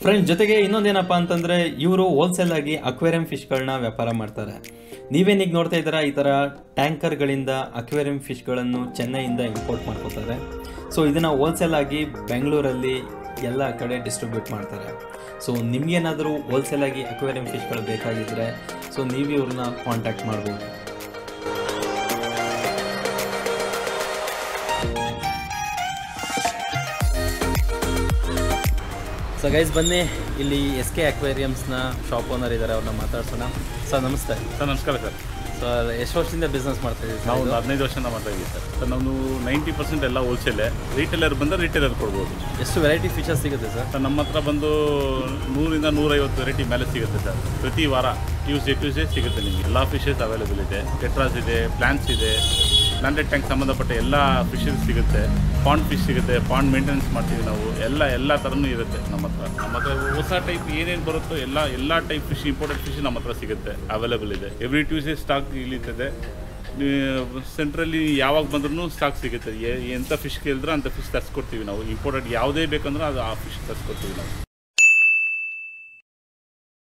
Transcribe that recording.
Friends ಜೊತೆಗೆ ಇನ್ನೊಂದೇನಪ್ಪ ಅಂತಂದರೆ ಇವರು ಹೋಲ್ಸೇಲ್ ಆಗಿ ಅಕ್ವೇರಿಯಂ ಫಿಶ್ಗಳನ್ನ ವ್ಯಾಪಾರ ಮಾಡ್ತಾರೆ ನೀವೇನೀಗ ನೋಡ್ತಾ ಇದ್ದೀರಾ ಈ ಥರ ಟ್ಯಾಂಕರ್ಗಳಿಂದ ಅಕ್ವೇರಿಯಂ ಫಿಶ್ಗಳನ್ನು ಚೆನ್ನೈಯಿಂದ ಇಂಪೋರ್ಟ್ ಮಾಡ್ಕೋತಾರೆ ಸೊ ಇದನ್ನು ಹೋಲ್ಸೇಲ್ ಆಗಿ ಬೆಂಗಳೂರಲ್ಲಿ ಎಲ್ಲ ಕಡೆ ಡಿಸ್ಟ್ರಿಬ್ಯೂಟ್ ಮಾಡ್ತಾರೆ ಸೊ ನಿಮಗೇನಾದರೂ ಹೋಲ್ಸೇಲ್ ಆಗಿ ಅಕ್ವೇರಿಯಂ ಫಿಶ್ಗಳು ಬೇಕಾಗಿದ್ದರೆ ಸೊ ನೀವು ಇವ್ರನ್ನ ಕಾಂಟ್ಯಾಕ್ಟ್ ಮಾಡ್ಬೋದು ಸೊ ಗೈಸ್ ಬನ್ನಿ ಇಲ್ಲಿ ಎಸ್ ಕೆ ಅಕ್ವೇರಿಯಮ್ಸ್ನ ಶಾಪ್ ಓನರ್ ಇದ್ದಾರೆ ಅವ್ರನ್ನ ಮಾತಾಡ್ಸೋಣ ಸರ್ ನಮಸ್ತೆ ಸರ್ ನಮಸ್ಕಾರ ಸರ್ ಸರ್ ಎಷ್ಟು ವರ್ಷದಿಂದ ಬಿಸ್ನೆಸ್ ಮಾಡ್ತಾ ಇದ್ದೀವಿ ನಾವು ಸರ್ ಒಂದು ಇದು? ಹದಿನೈದು ವರ್ಷದಿಂದ ಮಾಡ್ತಾ ಇದ್ದೀವಿ ಸರ್ ಸರ್ ನಾವು ನೈಂಟಿ ಪರ್ಸೆಂಟ್ ಎಲ್ಲ ಹೋಲ್ಸೇಲೆ ರೀಟೇಲರ್ ಬಂದರೆ ರೀಟೇಲರ್ ಕೊಡ್ಬೋದು ಎಷ್ಟು ವೆರೈಟಿ ಫೀಚರ್ಸ್ ಸಿಗುತ್ತೆ ಸರ್ ಸರ್ ನಮ್ಮ ಹತ್ರ ಬಂದು ನೂರಿಂದ ನೂರೈವತ್ತು ವೆರೈಟಿ ಮೇಲೆ ಸಿಗುತ್ತೆ ಸರ್ ಪ್ರತಿ ವಾರ ಟ್ಯೂಸ್ಡೇ ಟ್ಯೂಸ್ಡೇ ಸಿಗುತ್ತೆ ನಿಮಗೆ ಎಲ್ಲ ಫಿಶಸ್ ಅವೈಲೇಬಲ್ ಇದೆ ಟೆಟ್ರಾಸ್ ಇದೆ ಪ್ಲಾಂಟ್ಸ್ ಇದೆ ಪ್ಲಾಂಟೆಡ್ ಟ್ಯಾಂಕ್ ಸಂಬಂಧಪಟ್ಟ ಎಲ್ಲ ಫಿಶಸ್ ಸಿಗುತ್ತೆ ಪಾಂಡ್ ಫಿಶ್ ಸಿಗುತ್ತೆ ಪಾಂಡ್ ಮೇಂಟೆನೆನ್ಸ್ ಮಾಡ್ತೀವಿ ನಾವು ಎಲ್ಲ ಎಲ್ಲ ಥರನೂ ಇರುತ್ತೆ ನಮ್ಮ ಹತ್ರ ನಮ್ಮ ಹತ್ರ ಹೊಸ ಟೈಪ್ ಏನೇನು ಬರುತ್ತೋ ಎಲ್ಲ ಎಲ್ಲ ಟೈಪ್ ಫಿಶ್ ಇಂಪೋರ್ಟೆಡ್ ಫಿಶ್ ನಮ್ಮ ಹತ್ರ ಸಿಗುತ್ತೆ ಅವೈಲೇಬಲ್ ಇದೆ ಎವ್ರಿ ಟ್ಯೂಸ್ಡೇ ಸ್ಟಾಕ್ ಇಲ್ಲಿರ್ತದೆ ಸೆಂಟ್ರಲ್ಲಿ ಯಾವಾಗ ಬಂದ್ರೂ ಸ್ಟಾಕ್ ಸಿಗುತ್ತೆ ಎ- ಎಂಥ ಫಿಶ್ ಕೇಳಿದ್ರೆ ಅಂಥ ಫಿಶ್ ತರಿಸ್ಕೊಡ್ತೀವಿ ನಾವು ಇಂಪೋರ್ಟೆಡ್ ಯಾವುದೇ ಬೇಕಂದ್ರೆ ಅದು ಆ ಫಿಶ್ ತರಿಸ್ಕೊಡ್ತೀವಿ ನಾವು